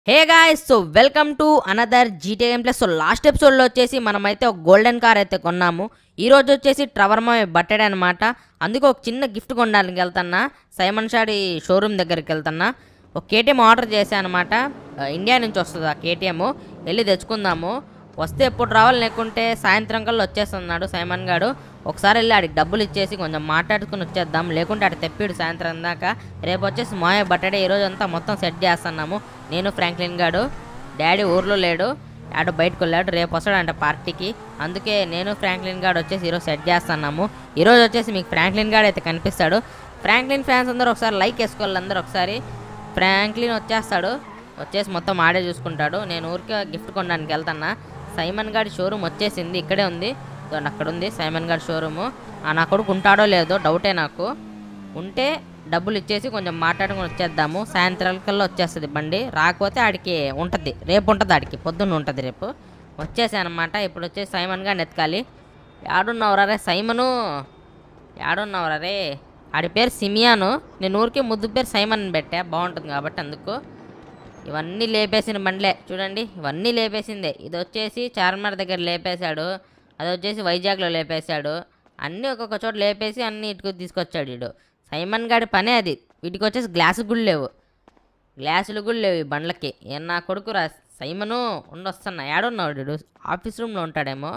Hey guys so welcome to another GT game plus so last ఎపిసోడ్లో వచ్చేసి మనమైతే ఒక గోల్డెన్ కార్ అయితే కొన్నాము ఈ రోజు వచ్చేసి ట్రవర్ మా బర్త్డే అనమాట అందుకే ఒక చిన్న గిఫ్ట్ కొనడానికి వెళ్తున్నా సైమన్ షాడి షోరూమ్ దగ్గరికి వెళ్తున్నా ఒక కేటీఎం ఆర్డర్ చేశాను అనమాట ఇండియా నుంచి వస్తుంది ఆ కేటీఎం వెళ్ళి తెచ్చుకుందాము వస్తే ఎప్పుడు రావాలి లేకుంటే సాయంత్రం కల్లా వచ్చేస్తున్నాడు సైమన్ గాడు ఒకసారి వెళ్ళి ఆడికి డబ్బులు ఇచ్చేసి కొంచెం మాట్లాడుకుని వచ్చేద్దాం లేకుంటే ఆడి తెప్పిడు సాయంత్రం దాకా రేపు వచ్చేసి మాయ బర్త్డే ఈరోజు అంతా మొత్తం సెట్ చేస్తున్నాము నేను ఫ్రాంక్లిన్ గాడు డాడీ ఊర్లో లేడు ఆడు బయటకు వెళ్ళాడు రేపు వస్తాడంట పార్టీకి అందుకే నేను ఫ్రాంక్లిన్ గాడు వచ్చేసి ఈరోజు సెట్ చేస్తున్నాము ఈరోజు వచ్చేసి మీకు ఫ్రాంక్లిన్ గాడు అయితే కనిపిస్తాడు ఫ్రాంక్లిన్ ఫ్యాన్స్ అందరూ ఒకసారి లైక్ వేసుకోవాలి అందరూ ఒకసారి ఫ్రాంక్లిన్ వచ్చేస్తాడు వచ్చేసి మొత్తం ఆడే చూసుకుంటాడు నేను ఊరికే గిఫ్ట్ కొనడానికి వెళ్తున్నా సైమన్ గాడి షోరూమ్ వచ్చేసింది ఇక్కడే ఉంది చూడండి అక్కడ ఉంది సైమన్ గాడి షోరూము ఆ నా కొడుకు ఉంటాడో లేదో డౌటే నాకు ఉంటే డబ్బులు ఇచ్చేసి కొంచెం మాట్లాడుకొని వచ్చేద్దాము సాయంత్రం కల్లా వచ్చేస్తుంది బండి రాకపోతే ఆడికి ఉంటుంది రేపు ఉంటుంది ఆడికి పొద్దున్న ఉంటుంది రేపు వచ్చేసానమాట ఇప్పుడు వచ్చేసి సైమన్ గారిని ఎత్తుకాలి ఆడున్నవరా రే సైమను ఆడున్నవరా రే ఆడి పేరు సిమియాను నేను ఊరికే ముద్దు పేరు సైమన్ అని పెట్టా బాగుంటుంది కాబట్టి అందుకు ఇవన్నీ లేపేసిన బండ్లే చూడండి ఇవన్నీ లేపేసిందే ఇది వచ్చేసి చార్మినార్ దగ్గర లేపేశాడు అది వచ్చేసి వైజాగ్లో లేపేశాడు అన్నీ ఒక్కొక్క చోట లేపేసి అన్నీ ఇటుకు తీసుకొచ్చాడు వీడు సైమన్ గాడి పనే అది వీటికి వచ్చేసి గ్లాసు కూడా లేవు గ్లాసులు కూడా లేవు ఈ బండ్లకి ఏ నా కొడుకు రా సైమను ఉండొస్తున్నా ఏడున్నాడు వీడు ఆఫీస్ రూమ్లో ఉంటాడేమో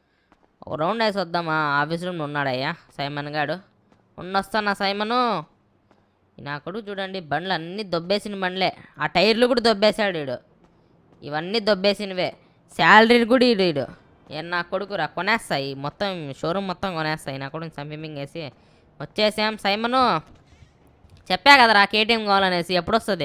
ఒక రౌండ్ వేసి వద్దామా ఆఫీస్ రూమ్లో ఉన్నాడయ్యా సైమన్ గాడు ఉండొస్తున్నా సైమను నా కొడుకు చూడండి బండ్లు అన్నీ దొబ్బేసిన బండ్లే ఆ టైర్లు కూడా దొబ్బేశాడు వీడు ఇవన్నీ దొబ్బేసినవే శాలరీలు కూడా వీడు వీడు ఏ నా కొడుకు రా కొనేస్తాయి మొత్తం షోరూమ్ మొత్తం కొనేస్తాయి నా కొడుకు సంపింగ్ వేసి వచ్చేసాం సైమను చెప్పా కదరా కేటీఎం కావాలనేసి ఎప్పుడు వస్తుంది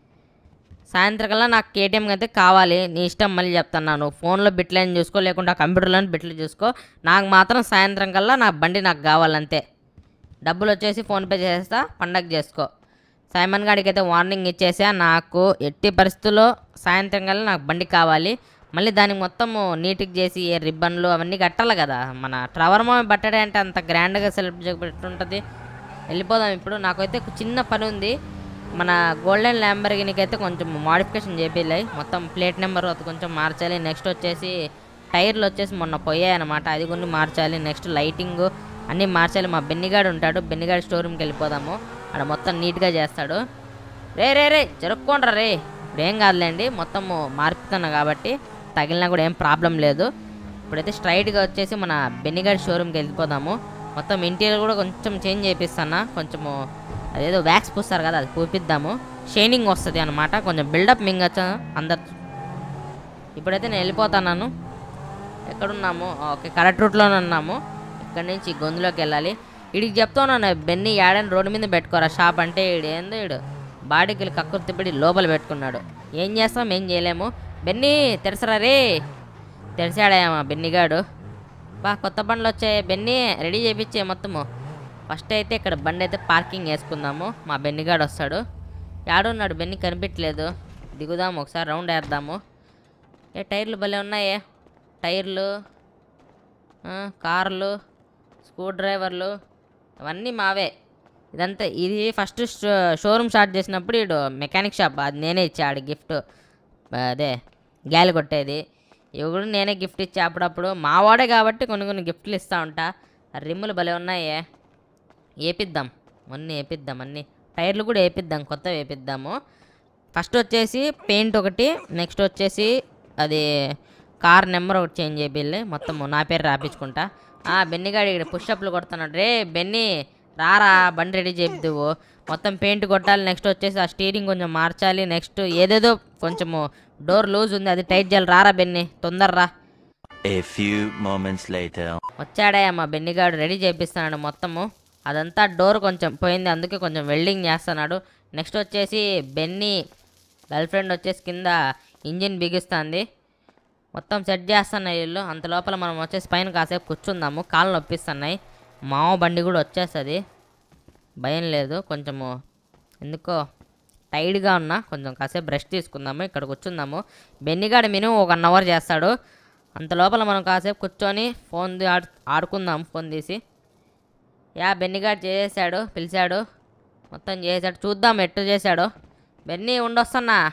సాయంత్రం కల్లా నాకు కేటీఎం అయితే కావాలి నీ ఇష్టం మళ్ళీ చెప్తాను నువ్వు ఫోన్లో బిట్లని చూసుకో లేకుంటే కంప్యూటర్లో బిట్లు చూసుకో నాకు మాత్రం సాయంత్రం కల్లా నా బండి నాకు కావాలంతే డబ్బులు వచ్చేసి ఫోన్పే చేసేస్తా పండగ చేసుకో సైమన్ గాడికి అయితే వార్నింగ్ ఇచ్చేసా నాకు ఎట్టి పరిస్థితుల్లో సాయంత్రం కల్లా నాకు బండి కావాలి మళ్ళీ దానికి మొత్తము నీట్గా చేసి ఏ రిబ్బన్లు అవన్నీ కట్టాలి కదా మన ట్రవర్ మామి బట్టడే అంటే అంత గ్రాండ్గా సెలబ్రేట్ పెట్టుంటుంది వెళ్ళిపోదాం ఇప్పుడు నాకైతే ఒక చిన్న పని ఉంది మన గోల్డెన్ ల్యాంబర్గినికి అయితే కొంచెం మాడిఫికేషన్ చేపిల్లాయి మొత్తం ప్లేట్ నెంబర్ అది కొంచెం మార్చాలి నెక్స్ట్ వచ్చేసి టైర్లు వచ్చేసి మొన్న పోయాయి అనమాట అది కొన్ని మార్చాలి నెక్స్ట్ లైటింగ్ అన్నీ మార్చాలి మా బెన్నిగాడు ఉంటాడు బెన్నిగాడు స్టోర్ రూమ్కి వెళ్ళిపోదాము ఆడ మొత్తం నీట్గా చేస్తాడు రే రే రే జరుక్కోండ్రా రే ఇప్పుడు ఏం కాదులేండి మొత్తము మార్పుతున్నా కాబట్టి తగిలినా కూడా ఏం ప్రాబ్లం లేదు ఇప్పుడైతే స్ట్రైట్గా వచ్చేసి మన బెన్నిగాడి షోరూమ్కి వెళ్ళిపోదాము మొత్తం ఇంటీరియర్ కూడా కొంచెం చేంజ్ చేపిస్తాను కొంచెము అదేదో వ్యాక్స్ పూస్తారు కదా అది పూపిద్దాము షైనింగ్ వస్తుంది అనమాట కొంచెం బిల్డప్ మింగచ్చు అందరు ఇప్పుడైతే నేను వెళ్ళిపోతున్నాను ఎక్కడున్నాము ఓకే కరెక్ట్ రూట్లోనే ఉన్నాము ఇక్కడ నుంచి గొంతులోకి వెళ్ళాలి వీడికి చెప్తున్నాను బెన్ని ఏడని రోడ్డు మీద పెట్టుకోరా షాప్ అంటే ఈడు ఏందో ఈడు బాడీకి వెళ్ళి కక్కురు తిప్పి లోపల పెట్టుకున్నాడు ఏం చేస్తాం ఏం చేయలేము బెన్ని తెరసరా రే తెరిచాడేమో బెన్నిగాడు బా కొత్త బండ్లు వచ్చాయి బెన్ని రెడీ చేయించే మొత్తము ఫస్ట్ అయితే ఇక్కడ బండి అయితే పార్కింగ్ వేసుకుందాము మా బెన్నిగాడు వస్తాడు యాడున్నాడు బెన్ని కనిపించలేదు దిగుదాము ఒకసారి రౌండ్ వేద్దాము ఏ టైర్లు భలే ఉన్నాయే టైర్లు ఆ, కార్లు స్క్రూ డ్రైవర్లు అవన్నీ మావే ఇదంతా ఇది ఫస్ట్ షోరూమ్ స్టార్ట్ చేసినప్పుడు ఇడు మెకానిక్ షాప్ అది నేనే ఇచ్చాడు గిఫ్ట్ అదే గాలి కొట్టేది ఇవి కూడా నేనే గిఫ్ట్ ఇచ్చా అప్పుడప్పుడు మావాడే కాబట్టి కొన్ని కొన్ని గిఫ్ట్లు ఇస్తూ ఉంటా ఆ రిమ్ములు భలే ఉన్నాయే వేపిద్దాం అన్నీ వేపిద్దాం అన్నీ టైర్లు కూడా వేపిద్దాం కొత్తవి వేపిద్దాము ఫస్ట్ వచ్చేసి పెయింట్ ఒకటి నెక్స్ట్ వచ్చేసి అది కార్ నెంబర్ ఒకటి చేంజ్ చేయాలి మొత్తం నా పేరు రాపించుకుంటా ఆ బెన్నిగాడి ఇక్కడ పుషప్లు కొడుతున్నాడు రే బెన్ని రారా బండి రెడీ చేపిద్దువు మొత్తం పెయింట్ కొట్టాలి నెక్స్ట్ వచ్చేసి ఆ స్టీరింగ్ కొంచెం మార్చాలి నెక్స్ట్ ఏదేదో కొంచెము డోర్ లూజ్ ఉంది అది టైట్ చేయాలి రారా బెన్ని తొందరరా A few moments later. వచ్చాడయ్యా మా బెన్నిగాడు రెడీ చేపిస్తున్నాడు మొత్తము అదంతా డోర్ కొంచెం పోయింది అందుకే కొంచెం వెల్డింగ్ చేస్తున్నాడు నెక్స్ట్ వచ్చేసి బెన్నీ గర్ల్ ఫ్రెండ్ వచ్చేసి కింద ఇంజిన్ బిగిస్తుంది మొత్తం సెట్ చేస్తున్నాయి వీళ్ళు అంత లోపల మనం వచ్చేసి పైన కాసేపు కూర్చుందాము కాళ్ళు నొప్పిస్తున్నాయి మామ బండి కూడా వచ్చేస్తుంది భయం లేదు కొంచెము ఎందుకో టైడ్గా ఉన్నా కొంచెం కాసేపు బ్రష్ తీసుకుందాము ఇక్కడ కూర్చుందాము బెన్నిగాడు మినిమం ఒక వన్ అవర్ చేస్తాడు అంత లోపల మనం కాసేపు కూర్చొని ఫోన్ ది- ఆడు ఆడుకుందాం ఫోన్ తీసి యా బెన్నిగాడు చేసాడు పిలిచాడు మొత్తం చేసాడు చూద్దాం ఎట్టు చేశాడు బెన్నీ ఉండొస్తున్నా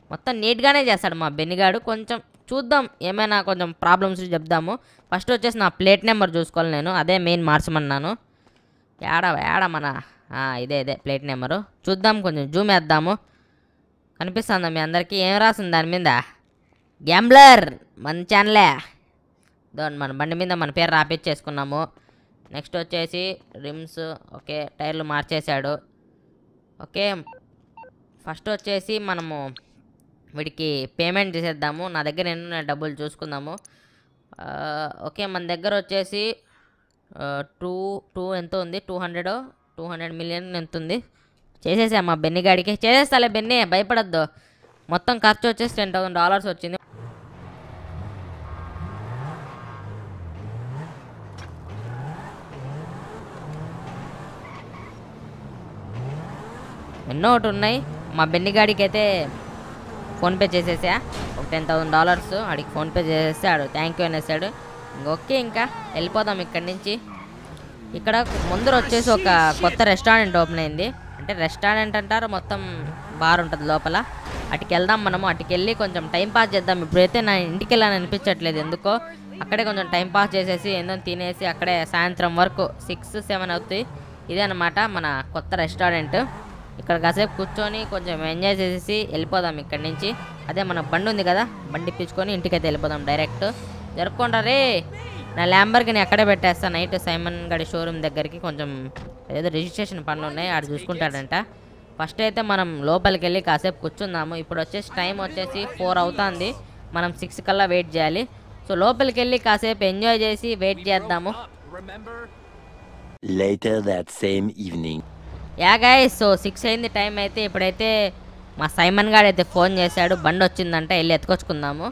మొత్తం నీట్గానే చేస్తాడు మా బెన్నిగాడు కొంచెం చూద్దాం ఏమైనా కొంచెం ప్రాబ్లమ్స్ చెప్దాము ఫస్ట్ వచ్చేసి నా ప్లేట్ నెంబర్ చూసుకోవాలి నేను అదే మెయిన్ మార్చమన్నాను ఏడ ఏడ మన ఆ, ఇదే ఇదే ప్లేట్ నెంబరు చూద్దాం కొంచెం జూమ్ వేద్దాము కనిపిస్తుందా మీ అందరికీ ఏం రాసింది దాని మీద గ్యాంబ్లర్ మన ఛానలే దాని మన బండి మీద మన పేరు రాపిచ్చేసుకున్నాము నెక్స్ట్ వచ్చేసి రిమ్స్ ఓకే టైర్లు మార్చేశాడు ఓకే ఫస్ట్ వచ్చేసి మనము వీడికి పేమెంట్ చేసేద్దాము నా దగ్గర ఎన్ని డబ్బులు చూసుకుందాము ఆ, ఓకే మన దగ్గర వచ్చేసి టూ టూ ఎంత ఉంది two hundred two hundred million ఎంత ఉంది చేసేసా మా బెన్ని గాడికి చేసేస్తాలే బెన్ని భయపడద్దు మొత్తం ఖర్చు వచ్చేసి టెన్ థౌసండ్ డాలర్స్ వచ్చింది ఎన్నో ఒకటి ఉన్నాయి మా బెన్ని గాడికి అయితే ఫోన్పే చేసేసా ఒక టెన్ థౌసండ్ డాలర్స్ ఆడికి ఫోన్పే చేసేస్తే ఆడు థ్యాంక్ యూ అనేసాడు ఓకే ఇంకా వెళ్ళిపోదాం ఇక్కడి నుంచి ఇక్కడ ముందర వచ్చేసి ఒక కొత్త రెస్టారెంట్ ఓపెన్ అయింది అంటే రెస్టారెంట్ అంటారు మొత్తం బార్ ఉంటుంది లోపల అటుకి వెళ్దాం మనము అటుకి వెళ్ళి కొంచెం టైం పాస్ చేద్దాం ఇప్పుడైతే నా ఇంటికి వెళ్ళాలని అనిపించట్లేదు ఎందుకో అక్కడే కొంచెం టైం పాస్ చేసేసి ఏందో తినేసి అక్కడే సాయంత్రం వరకు సిక్స్ సెవెన్ అవుతాయి ఇదే అనమాట మన కొత్త రెస్టారెంట్ ఇక్కడ కాసేపు కూర్చొని కొంచెం ఎంజాయ్ చేసేసి వెళ్ళిపోదాం ఇక్కడి నుంచి అదే మన బండి ఉంది కదా బండి ఇప్పించుకొని ఇంటికైతే వెళ్ళిపోదాం డైరెక్ట్ జరుపుకుంటా రే నా ల్యాంబర్గిని ఎక్కడే పెట్టేస్తా నైట్ సైమన్ గడి షోరూమ్ దగ్గరికి కొంచెం ఏదో రిజిస్ట్రేషన్ పనులు ఉన్నాయి ఆడు చూసుకుంటాడంట ఫస్ట్ అయితే మనం లోపలికి వెళ్ళి కాసేపు కూర్చుందాము ఇప్పుడు వచ్చేసి టైం వచ్చేసి ఫోర్ అవుతుంది మనం సిక్స్ కల్లా వెయిట్ చేయాలి సో లోపలికి వెళ్ళి కాసేపు ఎంజాయ్ చేసి వెయిట్ చేద్దాము Later that same evening. Yeah guy so six అయింది టైం అయితే ఇప్పుడైతే మా సైమన్ గారు అయితే ఫోన్ చేశాడు బండి వచ్చిందంట వెళ్ళి ఎత్తుకొచ్చుకుందాము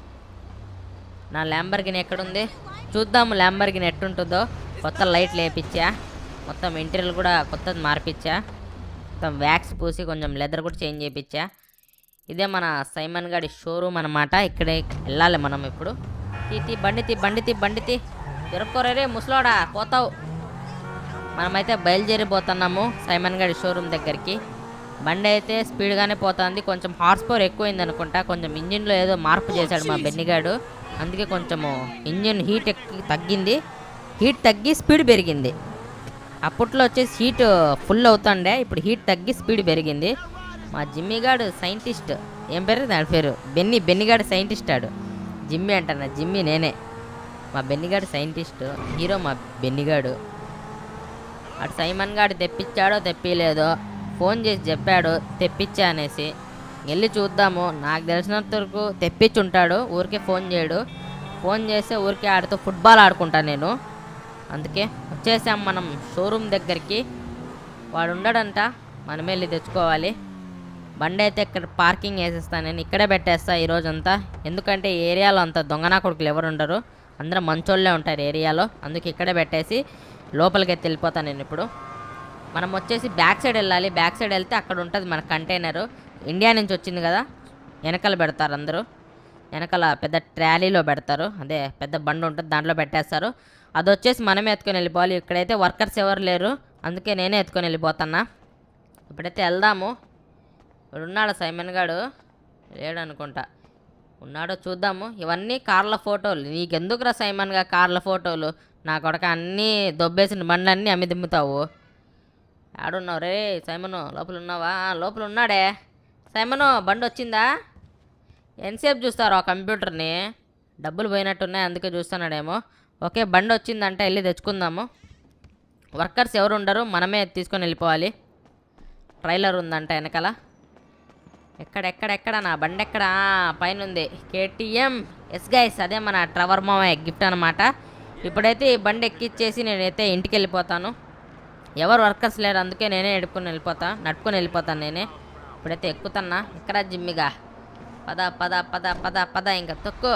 నా ల్యాంబర్గిని ఎక్కడుంది చూద్దాము ల్యాంబర్గిని ఎట్టుంటుందో కొత్త లైట్లు వేపించా మొత్తం ఇంటీరియర్ కూడా కొత్తది మార్పిచ్చా మొత్తం వ్యాక్స్ పూసి కొంచెం లెదర్ కూడా చేంజ్ చేయించా ఇదే మన సైమన్ గారి షోరూమ్ అనమాట ఇక్కడే వెళ్ళాలి మనం ఇప్పుడు తీ తీ బండి తీ బండి తీ బండి తీ జరుపుకోరే రే ముసలోడా పోతావు మనమైతే బయలుదేరిపోతున్నాము సైమన్ గారి షోరూమ్ దగ్గరికి బండి అయితే స్పీడ్గానే పోతుంది కొంచెం హార్స్ పవర్ ఎక్కువైంది అనుకుంటా కొంచెం ఇంజిన్లో ఏదో మార్పు చేశాడు మా బెన్నిగాడు అందుకే కొంచెము ఇంజిన్ హీట్ ఎక్కి తగ్గింది హీట్ తగ్గి స్పీడ్ పెరిగింది అప్పట్లో వచ్చేసి హీట్ ఫుల్ అవుతుండే ఇప్పుడు హీట్ తగ్గి స్పీడ్ పెరిగింది మా జిమ్మిగాడు సైంటిస్ట్ ఏం పేరు దాని పేరు బెన్ని బెన్నిగాడు సైంటిస్ట్ ఆడు జిమ్మి అంటాను జిమ్మి నేనే మా బెన్నిగాడు సైంటిస్ట్ హీరో మా బెన్నిగాడు అటు సైమన్ గాడు తెప్పించాడో తెప్పిలేదో ఫోన్ చేసి చెప్పాడు తెప్పించా అనేసి వెళ్ళి చూద్దాము నాకు తెలిసినంత వరకు తెప్పించి ఉంటాడు ఊరికే ఫోన్ చేయడు ఫోన్ చేస్తే ఊరికే ఆడితో ఫుట్బాల్ ఆడుకుంటా నేను అందుకే వచ్చేసాం మనం షోరూమ్ దగ్గరికి వాడు ఉండడంట మనమే వెళ్ళి తెచ్చుకోవాలి బండి అయితే ఇక్కడ పార్కింగ్ వేసేస్తాను నేను ఇక్కడే పెట్టేస్తా ఈ రోజంతా ఎందుకంటే ఈ ఏరియాలో అంత దొంగనా కొడుకులు ఎవరు ఉండరు అందరూ మంచోళ్ళే ఉంటారు ఏరియాలో అందుకే ఇక్కడే పెట్టేసి లోపలికి అయితే వెళ్ళిపోతాను నేను ఇప్పుడు మనం వచ్చేసి బ్యాక్ సైడ్ వెళ్ళాలి బ్యాక్ సైడ్ వెళ్తే అక్కడ ఉంటుంది మన కంటైనరు ఇండియా నుంచి వచ్చింది కదా వెనకాల పెడతారు అందరూ వెనకాల పెద్ద ట్రాలీలో పెడతారు అదే పెద్ద బండి ఉంటుంది దాంట్లో పెట్టేస్తారు అది వచ్చేసి మనమే ఎత్తుకొని వెళ్ళిపోవాలి ఇక్కడైతే వర్కర్స్ ఎవరు లేరు అందుకే నేనే ఎత్తుకొని వెళ్ళిపోతున్నా ఇప్పుడైతే వెళ్దాము ఇప్పుడు ఉన్నాడు సైమన్ గాడు లేడు అనుకుంటా ఉన్నాడో చూద్దాము ఇవన్నీ కార్ల ఫోటోలు నీకెందుకురా సైమన్గా కార్ల ఫోటోలు నా కొడక అన్నీ దొబ్బేసిన బండ్లన్నీ అమ్మి దిమ్ముతావు ఆడున్నావు రే సైమను లోపల ఉన్నావా ఆ, లోపల ఉన్నాడే సైమను బండి వచ్చిందా ఎంతసేపు చూస్తారు ఆ కంప్యూటర్ని డబ్బులు పోయినట్టున్నాయి అందుకే చూస్తున్నాడేమో ఓకే బండి వచ్చిందంటే వెళ్ళి తెచ్చుకుందాము వర్కర్స్ ఎవరు ఉండరు మనమే తీసుకొని వెళ్ళిపోవాలి ట్రైలర్ ఉందంట వెనకాల ఎక్కడ ఎక్కడ ఎక్కడ నా బండి ఎక్కడ ఆ, పైన ఉంది కేటీఎం ఎస్ గైస్ అదే మన ట్రవర్ మామయ్య గిఫ్ట్ అనమాట ఇప్పుడైతే ఈ బండి ఎక్కిచ్చేసి నేనైతే ఇంటికి వెళ్ళిపోతాను ఎవరు వర్కర్స్ లేరు అందుకే నేనే ఎడుపుకొని వెళ్ళిపోతా నడుపుకొని వెళ్ళిపోతాను నేనే ఇప్పుడైతే ఎక్కుతున్నా ఇక్కడ జిమ్మిగా పద పద పద పద పద ఇంకా తొక్కు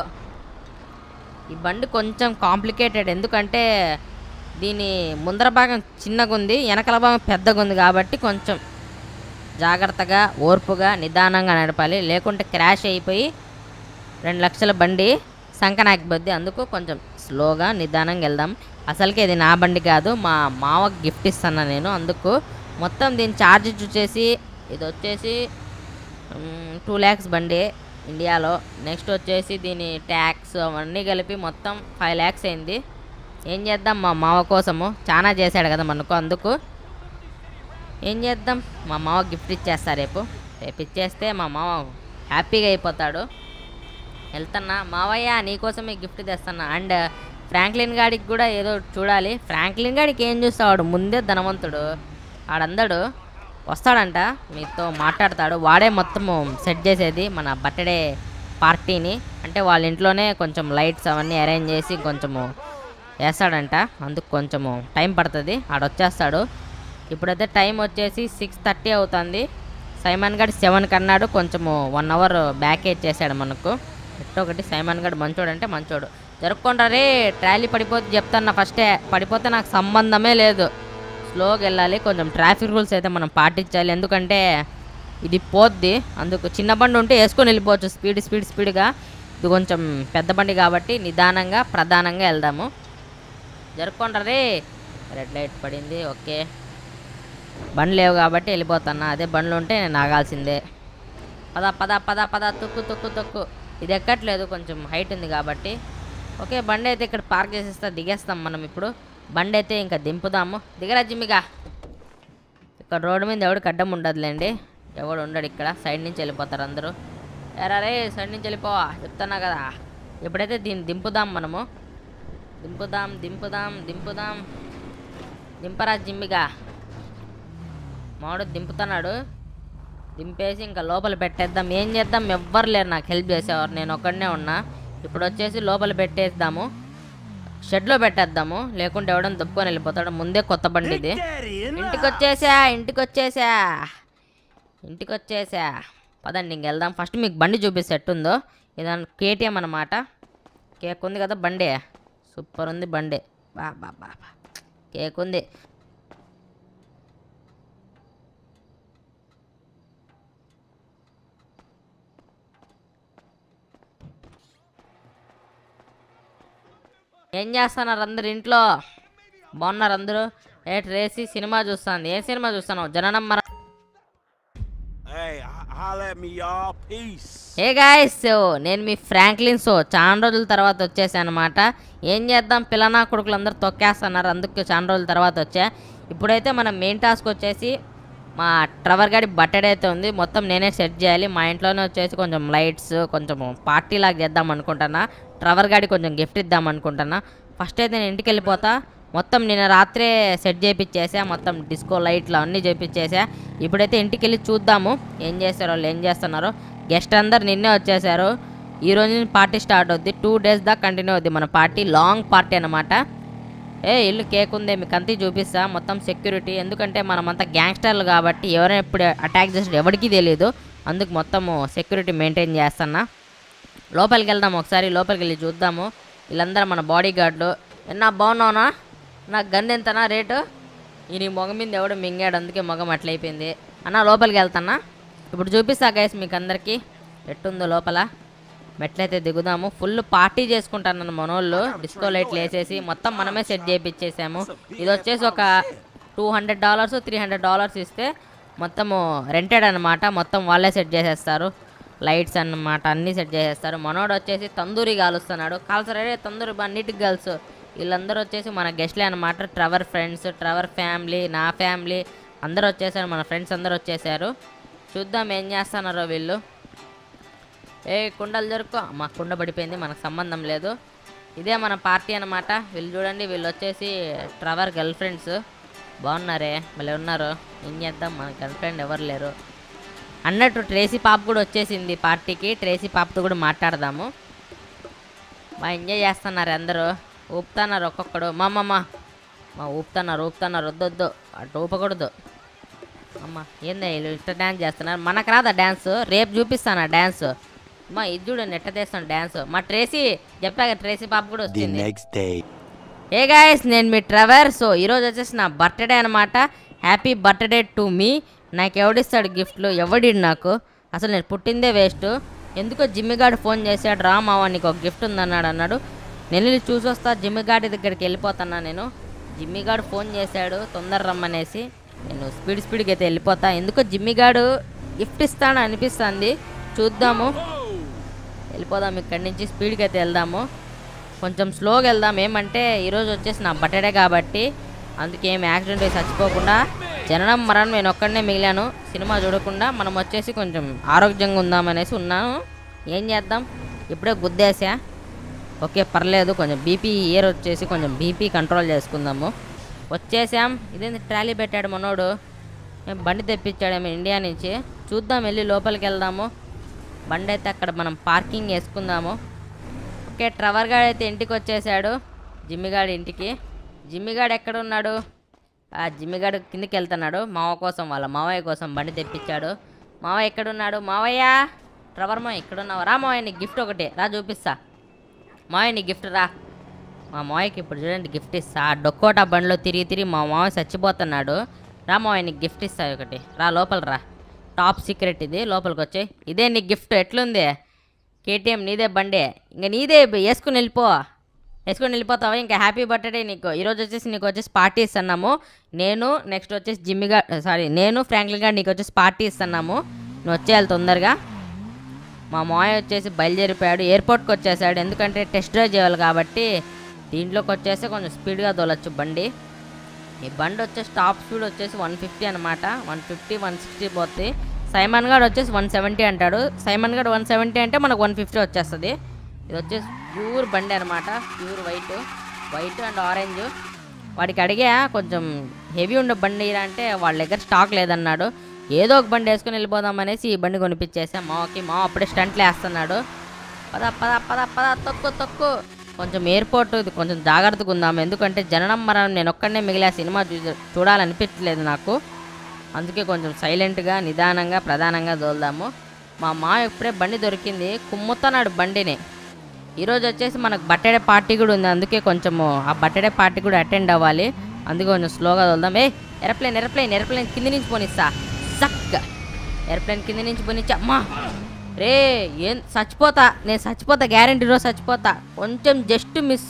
ఈ బండి కొంచెం కాంప్లికేటెడ్ ఎందుకంటే దీని ముందర భాగం చిన్నగా ఉంది వెనకల భాగం పెద్దగా ఉంది కాబట్టి కొంచెం జాగ్రత్తగా ఓర్పుగా నిదానంగా నడపాలి లేకుంటే క్రాష్ అయిపోయి రెండు లక్షల బండి సంకనాకిపోద్ది అందుకు కొంచెం స్లోగా నిదానంగా వెళ్దాం అసలుకి ఇది నా బండి కాదు మా మావకి గిఫ్ట్ ఇస్తాను నేను అందుకు మొత్తం దీని ఛార్జ్ చూసేసి ఇది వచ్చేసి టూ ల్యాక్స్ బండి ఇండియాలో నెక్స్ట్ వచ్చేసి దీని ట్యాక్స్ అవన్నీ కలిపి మొత్తం ఫైవ్ ల్యాక్స్ అయింది ఏం చేద్దాం మా మావ కోసము చాలా చేశాడు కదా మనకు అందుకు ఏం చేద్దాం మా మావ గిఫ్ట్ ఇచ్చేస్తా రేపు రేపు ఇచ్చేస్తే మా మావ హ్యాపీగా అయిపోతాడు వెళ్తున్నా మావయ్య నీకోసమే గిఫ్ట్ తెస్తున్నా అండ్ ఫ్రాంక్లిన్ గాడికి కూడా ఏదో చూడాలి ఫ్రాంక్లిన్ గాడికి ఏం చూస్తాడు ముందే ధనవంతుడు ఆడందడు వస్తాడంట మీతో మాట్లాడతాడు వాడే మొత్తము సెట్ చేసేది మన బర్త్డే పార్టీని అంటే వాళ్ళ ఇంట్లోనే కొంచెం లైట్స్ అవన్నీ అరేంజ్ చేసి కొంచెము వేస్తాడంట అందుకు కొంచెము టైం పడుతుంది ఆడొచ్చేస్తాడు ఇప్పుడైతే టైం వచ్చేసి సిక్స్ థర్టీ అవుతుంది సైమన్ గడ్ సెవెన్కి అన్నాడు కొంచెము వన్ అవర్ బ్యాకేజ్ చేశాడు మనకు ఎట్టో ఒకటి సైమన్ గడ్ మంచోడు అంటే మంచోడు జరుపుకుంటా రే ట్రాలీ పడిపోతే చెప్తాను ఫస్టే పడిపోతే నాకు సంబంధమే లేదు స్లోగా వెళ్ళాలి కొంచెం ట్రాఫిక్ రూల్స్ అయితే మనం పాటించాలి ఎందుకంటే ఇది పోద్ది అందుకు చిన్న బండి ఉంటే వేసుకొని వెళ్ళిపోవచ్చు స్పీడ్ స్పీడ్ స్పీడ్గా ఇది కొంచెం పెద్ద బండి కాబట్టి నిదానంగా ప్రధానంగా వెళ్దాము జరుపుకుంటారే రెడ్ లైట్ పడింది ఓకే బండ్లు లేవు కాబట్టి వెళ్ళిపోతున్నా అదే బండ్లు ఉంటే నేను ఆగాల్సిందే పద పద పద పద తొక్కు తొక్కు తొక్కు ఇది ఎక్కట్లేదు కొంచెం హైట్ ఉంది కాబట్టి ఓకే బండి అయితే ఇక్కడ పార్క్ చేసేస్తా దిగేస్తాం మనం ఇప్పుడు బండి అయితే ఇంకా దింపుదాము దిగరా జిమ్మిగా ఇక్కడ రోడ్డు మీద ఎవడికి అడ్డం ఉండదులేండి ఎవడు ఉండడు ఇక్కడ సైడ్ నుంచి వెళ్ళిపోతారు అందరూ ఎరా రే సైడ్ నుంచి వెళ్ళిపోవా చెప్తున్నా కదా ఎప్పుడైతే దీన్ని దింపుదాం మనము దింపుదాం దింపుదాం దింపుదాం దింపరా జిమ్మిగా మావాడు దింపుతున్నాడు దింపేసి ఇంకా లోపల పెట్టేద్దాం ఏం చేద్దాం ఎవ్వరు లేరు నాకు హెల్ప్ చేసేవారు నేను ఒక్కడనే ఉన్నా ఇప్పుడు వచ్చేసి లోపల పెట్టేద్దాము షెడ్లో పెట్టేద్దాము లేకుంటే ఎవడని దుప్పుకొని వెళ్ళిపోతాడు ముందే కొత్త బండి ఇది ఇంటికి వచ్చేసా ఇంటికి వచ్చేసా ఇంటికి వచ్చేసా పదండి ఇంక వెళ్దాం ఫస్ట్ మీకు బండి చూపిస్తే ఎట్టుందో ఇదాని కేటీఎం అనమాట కేక్ ఉంది కదా బండి సూపర్ ఉంది బండి బా బా బా బా. కేక్ ఉంది ఏం చేస్తున్నారు అందరు ఇంట్లో బాగున్నారు అందరూ ఏ ట్రేసి సినిమా చూస్తాను ఏ సినిమా చూస్తాను జననం మర Hey, h- holla at me, y'all. Peace. Hey guys నేను మీ ఫ్రాంక్లిన్ సో చాలా రోజుల తర్వాత వచ్చేసాను అనమాట ఏం చేద్దాం పిల్లనా కొడుకులు అందరూ తొక్కేస్తున్నారు అందుకే చాలా రోజుల తర్వాత వచ్చా ఇప్పుడైతే మన మెయిన్ టాస్క్ వచ్చేసి మా ట్రవర్ గాడి బట్టెడ్ అయితే ఉంది మొత్తం నేనే సెట్ చేయాలి మా ఇంట్లోనే వచ్చేసి కొంచెం లైట్స్ కొంచెం పార్టీ లాగా చేద్దాం అనుకుంటున్నా ట్రవర్ గాడి కొంచెం గిఫ్ట్ ఇద్దాం అనుకుంటున్నా ఫస్ట్ అయితే నేను ఇంటికి వెళ్ళిపోతా మొత్తం నేను రాత్రే సెట్ చేయించేసా మొత్తం డిస్కో లైట్లు అన్నీ చేయించేసా ఇప్పుడైతే ఇంటికి వెళ్ళి చూద్దాము ఏం చేస్తారో వాళ్ళు ఏం చేస్తున్నారో గెస్ట్ అందరు నిన్నే వచ్చేసారు ఈ రోజు నుంచి పార్టీ స్టార్ట్ అవుద్ది టూ డేస్ దాకా కంటిన్యూ అవుద్ది మన పార్టీ లాంగ్ పార్టీ అనమాట ఏ ఇల్లు కేక్ ఉంది మీకు అంతే చూపిస్తా మొత్తం సెక్యూరిటీ ఎందుకంటే మనమంతా గ్యాంగ్స్టర్లు కాబట్టి ఎవరైనా ఎప్పుడు అటాక్ చేసిన ఎవరికీ తెలియదు అందుకు మొత్తము సెక్యూరిటీ మెయింటైన్ చేస్తున్నా లోపలికి వెళ్దాం ఒకసారి లోపలికి వెళ్ళి చూద్దాము వీళ్ళందరూ మన బాడీ గార్డులు ఎన్నా బాగున్నావునా నాకు గన్ ఎంతనా రేటు ఈ నీ మొగ మీద ఎవడు మింగాడు అందుకే మొగం అట్లయిపోయింది అన్న లోపలికి వెళ్తానా ఇప్పుడు చూపిస్తా గైస్ మీకు అందరికీ ఎట్టుందో లోపల మెట్లయితే దిగుదాము ఫుల్ పార్టీ చేసుకుంటాను మనోళ్ళు డిస్కో లైట్లు వేసేసి మొత్తం మనమే సెట్ చేయించేసాము ఇది వచ్చేసి ఒక two hundred dollars three hundred dollars ఇస్తే మొత్తము రెంటెడ్ అనమాట మొత్తం వాళ్ళే సెట్ చేసేస్తారు లైట్స్ అన్నమాట అన్నీ సెట్ చేసేస్తారు మనోడు వచ్చేసి తందూరి కాలుస్తున్నాడు కాల్సరే తందూరి బా నీట్గా కాల్సు వీళ్ళందరూ వచ్చేసి మన గెస్ట్లే అనమాట ట్రవర్ ఫ్రెండ్స్ ట్రవర్ ఫ్యామిలీ నా ఫ్యామిలీ అందరూ వచ్చేసారు మన ఫ్రెండ్స్ అందరూ వచ్చేసారు చూద్దాం ఏం చేస్తున్నారో వీళ్ళు ఏ కుండలు జరుపు మా కుండ పడిపోయింది మనకు సంబంధం లేదు ఇదే మన పార్టీ అనమాట వీళ్ళు చూడండి వీళ్ళు వచ్చేసి ట్రవర్ గర్ల్ ఫ్రెండ్స్ బాగున్నారే మళ్ళీ ఉన్నారు ఏం చేద్దాం మన గర్ల్ ఫ్రెండ్ ఎవరు లేరు అన్నట్టు ట్రేసీ పాప కూడా వచ్చేసింది పార్టీకి ట్రేసీ పాపతో కూడా మాట్లాడదాము బాగా ఎంజాయ్ చేస్తున్నారు అందరూ ఊపుతున్నారు ఒక్కొక్కడు మా అమ్మమ్మ మా ఊపుతున్నారు ఊపుతున్నారు వద్దొద్దు అటు ఊపకూడదు అమ్మ ఏందా వీళ్ళు ఇట్ట డ్యాన్స్ చేస్తున్నారు మనకు రాదా డ్యాన్స్ రేపు చూపిస్తాను డ్యాన్స్ అమ్మా ఇది చూడండి ఎట్ట చేస్తాను డ్యాన్స్ మా ట్రేసీ చెప్పాక ట్రేసీ పాప కూడా The వచ్చింది next day. ఏ గాయస్ నేను మీ ట్రెవర్ సో ఈరోజు వచ్చేసి నా బర్త్డే అనమాట హ్యాపీ బర్త్డే టు మీ నాకు ఎవడిస్తాడు గిఫ్ట్లు ఎవడిడు నాకు అసలు నేను పుట్టిందే వేస్ట్ ఎందుకో జిమ్మిగాడు ఫోన్ చేశాడు రా మావా నీకు ఒక గిఫ్ట్ ఉందన్నాడు అన్నాడు నేను వెళ్ళి చూసి వస్తా జిమ్మిగాడి దగ్గరికి వెళ్ళిపోతున్నా నేను జిమ్మిగాడు ఫోన్ చేశాడు తొందర రమ్మనేసి నేను స్పీడ్ స్పీడ్కి అయితే వెళ్ళిపోతా ఎందుకో జిమ్మిగాడు గిఫ్ట్ ఇస్తాడు అనిపిస్తుంది చూద్దాము వెళ్ళిపోదాం ఇక్కడి నుంచి స్పీడ్కి అయితే వెళ్దాము కొంచెం స్లోగా వెళ్దాం ఏమంటే ఈరోజు వచ్చేసి నా బర్త్డే కాబట్టి అందుకే ఏం యాక్సిడెంట్ అయి చచ్చిపోకుండా జననం మరణం నేను ఒక్కడనే మిగిలాను సినిమా చూడకుండా మనం వచ్చేసి కొంచెం ఆరోగ్యంగా ఉందామనేసి ఉన్నాను ఏం చేద్దాం ఇప్పుడే గుద్దేసా ఓకే పర్లేదు కొంచెం బీపీ ఇయర్ వచ్చేసి కొంచెం బీపీ కంట్రోల్ చేసుకుందాము వచ్చేసాం ఇదేంటి ట్రాలీ పెట్టాడు మనోడు ఏం బండి తెప్పించాడేమో ఇండియా నుంచి చూద్దాం వెళ్ళి లోపలికి వెళ్దాము బండి అయితే అక్కడ మనం పార్కింగ్ వేసుకుందాము ఓకే ట్రవర్ గాడు అయితే ఇంటికి వచ్చేసాడు జిమ్మిగాడి ఇంటికి జిమ్మిగాడు ఎక్కడ ఉన్నాడు ఆ జిమ్మిగాడు కిందికి వెళ్తున్నాడు మావ కోసం వాళ్ళ మావయ్య కోసం బండి తెప్పించాడు మావయ్య ఎక్కడున్నాడు మావయ్య ట్రవర్ మా ఎక్కడున్నావు రా మావయ్య నీకు గిఫ్ట్ ఒకటి రా చూపిస్తా మావయ్య నీ గిఫ్ట్ రా మా మావయ్యకి ఇప్పుడు చూడండి గిఫ్ట్ ఇస్తా ఆ డొక్కోటా బండిలో తిరిగి తిరిగి మా మావయ్య చచ్చిపోతున్నాడు రా మావయ్య నీకు గిఫ్ట్ ఇస్తా ఒకటి రా లోపల రా టాప్ సీక్రెట్ ఇది లోపలికి వచ్చాయి ఇదే నీ గిఫ్ట్ ఎట్లుంది కేటీఎం నీదే బండే ఇంకా నీదే వేసుకుని వెళ్ళిపో వేసుకొని వెళ్ళిపోతావా ఇంకా హ్యాపీ బర్త్డే నీకు ఈరోజు వచ్చేసి నీకు వచ్చేసి పార్టీ ఇస్తున్నాము నేను నెక్స్ట్ వచ్చేసి జిమ్మిగా సారీ నేను ఫ్రాంక్లిన్ గారు నీకు వచ్చేసి పార్టీ ఇస్తున్నాము నువ్వు వచ్చేయాలి తొందరగా మా మాయ వచ్చేసి బయలుదేరిపోయాడు ఎయిర్పోర్ట్కి వచ్చేసాడు ఎందుకంటే టెస్ట్ డ్రైవ్ చేయాలి కాబట్టి దీంట్లోకి వచ్చేసి కొంచెం స్పీడ్గా తోలొచ్చు బండి ఈ బండి వచ్చేసి టాప్ స్పీడ్ వచ్చేసి వన్ ఫిఫ్టీ అనమాట వన్ ఫిఫ్టీ వన్ సిక్స్టీ పోతుంది సైమన్ గాడు వచ్చేసి వన్ సెవెంటీ అంటాడు సైమన్ గాడు వన్ సెవెంటీ అంటే మనకు వన్ ఫిఫ్టీ వచ్చేస్తుంది ఇది వచ్చేసి ప్యూర్ బండి అనమాట pure white white and orange వాడికి అడిగా కొంచెం హెవీ ఉండే బండి ఇరా అంటే వాళ్ళ దగ్గర స్టాక్ లేదన్నాడు ఏదో ఒక బండి వేసుకొని వెళ్ళిపోదాం అనేసి ఈ బండి కొనిపించేసా మావకి మా అప్పుడే స్టంట్లు వేస్తున్నాడు పద పద పద పద తొక్కు తొక్కు కొంచెం ఎయిర్పోర్ట్ ఇది కొంచెం జాగ్రత్తగా ఉందాం ఎందుకంటే జననం మరణం నేను ఒక్కడనే మిగిలిన సినిమా చూ చూడాలనిపించలేదు నాకు అందుకే కొంచెం సైలెంట్గా నిదానంగా ప్రధానంగా దోల్దాము మా మా ఇప్పుడే బండి దొరికింది కుమ్ముతున్నాడు బండిని ఈరోజు వచ్చేసి మనకు బర్త్డే పార్టీ కూడా ఉంది అందుకే కొంచెము ఆ బర్త్డే పార్టీ కూడా అటెండ్ అవ్వాలి అందుకే కొంచెం స్లోగా వెళ్దాం ఏ ఎరప్లేన్ ఎరప్లేన్ ఎరప్లేన్ కింద నుంచి పోనిస్తా సక్ ఎరప్లేన్ కింద నుంచి పోనిచ్చా అమ్మా రే ఏం చచ్చిపోతా నేను చచ్చిపోతా గ్యారంటీ రోజు చచ్చిపోతా కొంచెం జస్ట్ మిస్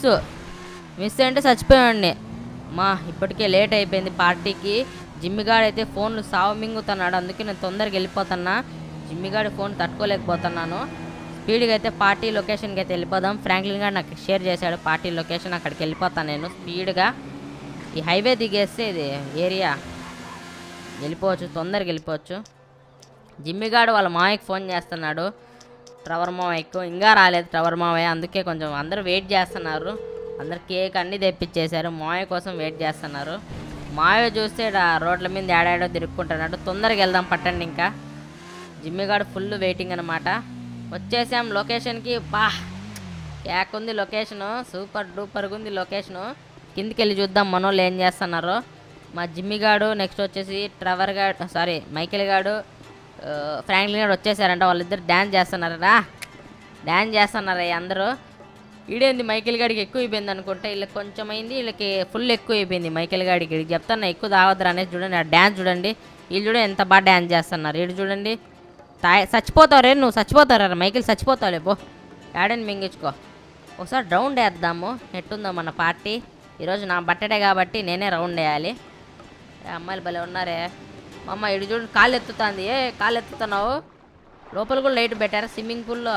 మిస్ అంటే చచ్చిపోయాడిని మా ఇప్పటికే లేట్ అయిపోయింది పార్టీకి జిమ్మిగాడు అయితే ఫోన్లు సావు మింగుతున్నాడు అందుకే నేను తొందరగా వెళ్ళిపోతున్నా జిమ్మిగాడి ఫోన్ తట్టుకోలేకపోతున్నాను స్పీడ్గా అయితే పార్టీ లొకేషన్కి అయితే వెళ్ళిపోదాం ఫ్రాంక్లిన్ గారు నాకు షేర్ చేశాడు పార్టీ లొకేషన్ అక్కడికి వెళ్ళిపోతాను నేను స్పీడ్గా ఈ హైవే దిగేస్తే ఇది ఏరియా వెళ్ళిపోవచ్చు తొందరగా వెళ్ళిపోవచ్చు జిమ్మిగాడు వాళ్ళ మావయ్యకి ఫోన్ చేస్తున్నాడు ట్రవర్ మావయ్యకు ఇంకా రాలేదు ట్రవర్ మావయ్య అందుకే కొంచెం అందరూ వెయిట్ చేస్తున్నారు అందరు కేక్ అన్నీ తెప్పించేశారు మావయ్య కోసం వెయిట్ చేస్తున్నారు మావయ్య చూస్తే ఈడ రోడ్ల మీద ఏడాడో తిరుక్కుంటున్నాడు తొందరగా వెళ్దాం పట్టండి ఇంకా జిమ్మిగాడు ఫుల్ వెయిటింగ్ అనమాట వచ్చేసాం లొకేషన్కి బా కేక్ ఉంది లొకేషను సూపర్ డూపర్గా ఉంది లొకేషను కిందికి వెళ్ళి చూద్దాం మనోళ్ళు ఏం చేస్తున్నారో మా జిమ్మి గాడు నెక్స్ట్ వచ్చేసి ట్రవర్ గాడు సారీ మైకిల్ గాడు ఆ, ఫ్రాంక్లిన్ గాడు వచ్చేసారంట వాళ్ళిద్దరు డ్యాన్స్ చేస్తున్నారా డ్యాన్స్ చేస్తున్నారా ఈ అందరూ ఈడేంది మైకిల్ గాడికి ఎక్కువ అయిపోయింది అనుకుంటే వీళ్ళకి కొంచెం అయింది వీళ్ళకి ఫుల్ ఎక్కువ అయిపోయింది మైకిల్ గాడికి వీడికి చెప్తాను ఎక్కువ తాగొద్దురు అనేది చూడండి ఆ డ్యాన్స్ చూడండి వీళ్ళు చూడండి ఎంత బాగా డ్యాన్స్ చేస్తున్నారు వీడు చూడండి తాయ్ చచ్చిపోతావు రే నువ్వు చచ్చిపోతావు మైకిల్ చచ్చిపోతావులే పో యాడని మింగించుకో ఒకసారి రౌండ్ వేద్దాము ఎట్టుందో మన పార్టీ ఈరోజు నా బర్త్డే కాబట్టి నేనే రౌండ్ వేయాలి ఏ అమ్మాయిలు భలే ఉన్నారే మా అమ్మ ఇటు చూడండి కాళ్ళు ఎత్తుతుంది ఏ కాళ్ళు ఎత్తుతున్నావు లోపల కూడా లైట్ పెట్టారా స్విమ్మింగ్ పూల్లో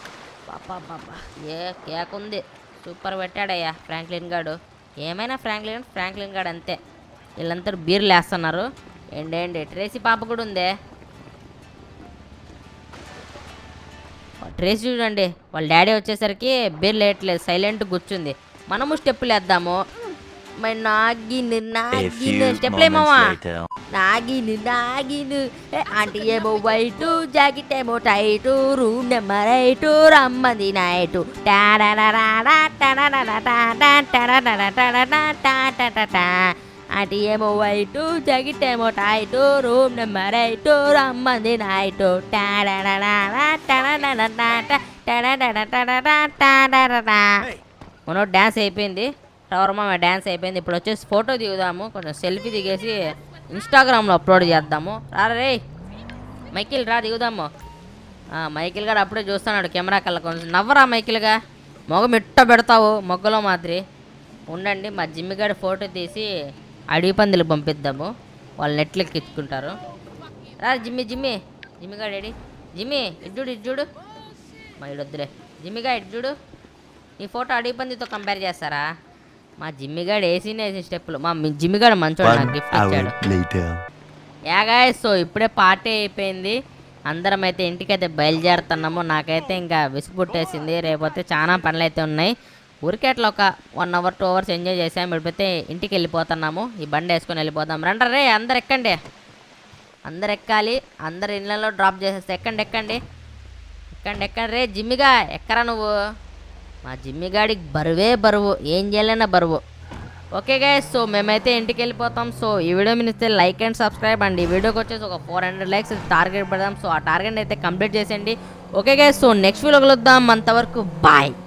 పాపా పాపా ఏ కేక్ ఉంది సూపర్ పెట్టాడయ్యా ఫ్రాంక్లిన్ గాడు ఏమైనా ఫ్రాంక్లిన్ ఫ్రాంక్లిన్ గాడు అంతే వీళ్ళంతా బీర్లు వేస్తున్నారు ఏంటేంటి ట్రేసీ పాప కూడా ఉందే ట్రేస్ చూడండి వాళ్ళ డాడీ వచ్చేసరికి బీర్ లేయట్లేదు సైలెంట్ కూర్చుంది మనము స్టెప్పులు వేద్దాము మరి నాగిను A నాగిను few స్టెప్పులు moments ఏమమ్మా later. నాగిను నాగిను ఏ ఆంటీ ఏమో వైటు జాకెట్ ఏమో టైటు రూమ్ నెంబర్ ఎయిట్ రమ్మది నైటు ఆంటీ ఏమో వైటు జాకెట్ ఏమో టైటు రూమ్ నెంబర్ ఎయిట్ రమ్మది నైటు మనో డ్యాన్స్ అయిపోయింది టవర్ మామ డ్యాన్స్ అయిపోయింది ఇప్పుడు వచ్చేసి ఫోటో దిగుదాము కొంచెం సెల్ఫీ దిగేసి ఇన్స్టాగ్రామ్లో అప్లోడ్ చేద్దాము రారా రే మైకిల్ రా దిగుదాము ఆ, మైకిల్ గారు అప్పుడే చూస్తున్నాడు కెమెరా కల్లా కొంచెం నవ్వరా మైకిల్గా మొగ మిట్ట పెడతావు మొగ్గలో మాదిరి ఉండండి మా జిమ్మి గారి ఫోటో తీసి అడవి పందులు పంపిద్దాము వాళ్ళు నెట్లకి ఎత్తుకుంటారు రా జిమ్మి జిమ్మి జిమ్మి గారు ఏడి జిమ్మి ఇడ్జుడు ఇడ్జుడు మా ఇడొద్దులే జిమ్మిగా ఇటు చూడు నీ ఫోటో అడిగి పందితో కంపేర్ చేస్తారా మా జిమ్మిగాడు వేసిన వేసిన స్టెప్పులు మా మీ జిమ్మిగాడు మంచోడు నాకు గిఫ్ట్ ఇచ్చాడు later. యాగాయ్ సో ఇప్పుడే పార్టీ అయిపోయింది అందరం అయితే ఇంటికైతే బయలుదేరుతున్నాము నాకైతే ఇంకా విసుగు పుట్టేసింది రేపైతే చాలా పనులు అయితే ఉన్నాయి ఊరికే అట్లా ఒక one hour two hours enjoy చేసాం ఇప్పుడైతే ఇంటికి వెళ్ళిపోతున్నాము ఈ బండి వేసుకొని వెళ్ళిపోతాం రండి రే అందరు ఎక్కండి అందరు ఎక్కాలి అందరు ఇళ్ళలో డ్రాప్ చేసేస్తే ఎక్కండి ఎక్కండి ఎక్కండి ఎక్కండి రే జిమ్మిగా ఎక్కరా నువ్వు మా జిమ్మిగాడికి బరువే బరువు ఏం చేయలేనా బరువు ఓకే గైస్ సో మేమైతే ఇంటికి వెళ్ళిపోతాం సో ఈ వీడియో మీరు ఇస్తే లైక్ అండ్ సబ్స్క్రైబ్ అండి ఈ వీడియోకి వచ్చేసి ఒక ఫోర్ హండ్రెడ్ లైక్స్ టార్గెట్ పెడదాం సో ఆ టార్గెట్ అయితే కంప్లీట్ చేసేయండి okay guys so next video కలుద్దాం అంతవరకు బాయ్